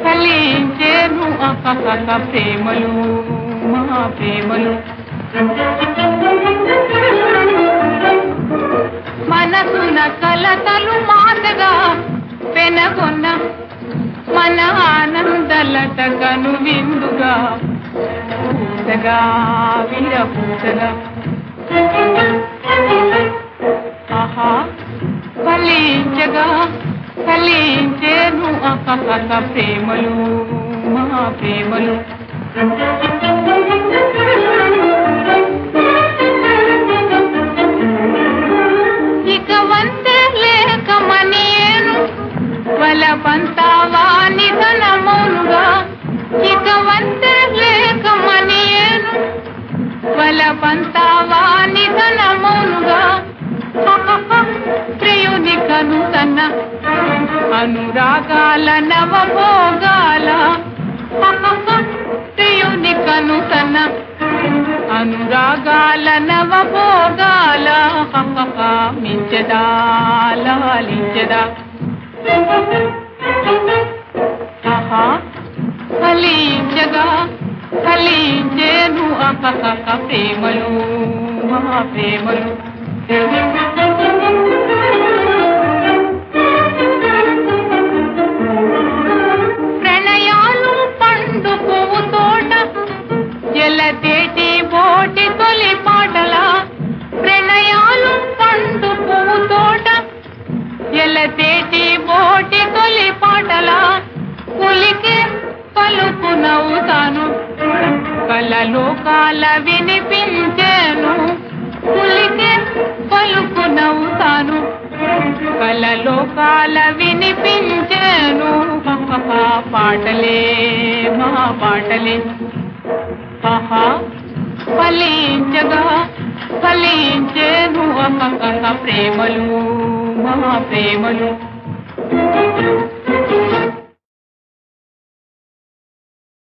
ఫలించేను అకక ప్రేమలు మా ప్రేమలు మనసున కలతలు మాటగా పెనగొన్న మన ఆనందలత కను విందుగా పూసగా విరపూసగా ఆహా ఫలించగా ఫలించేను అకక ప్రేమలు మా ప్రేమలు ఇక వంతే లేక మనియేను వలపంతావా నిధనమౌనుగా ఇక వంతే లేక మనియేను వలపంతావా నిధనమౌనుగా ప్రియుని కను తన అనురాగాల నవభోగాల ప్రియుని కను తన అనురాగాల నవభోగాల మించదా లాలించదా ఆహా ఫలించగా ఫలించేను అకక ప్రేమలు మా ప్రేమలు ప్రణయాలు పండు పువ్వు తోట ఎలతేటి బోటి తొలి పాటల ప్రణయాలు పండు పువ్వు తోట ఎలతేటి బోటి తొలి పాటల కులికి పలుకు నవ్వుతాను కలలో కాల వినిపించాను కులికి పలుకు నవ్వుతాను కలలో కాల వినిపించాను పాటలే మా పాటలే ఆహా ఫలించగా ఫలించేను అక్క ప్రేమలు మా ప్రేమలు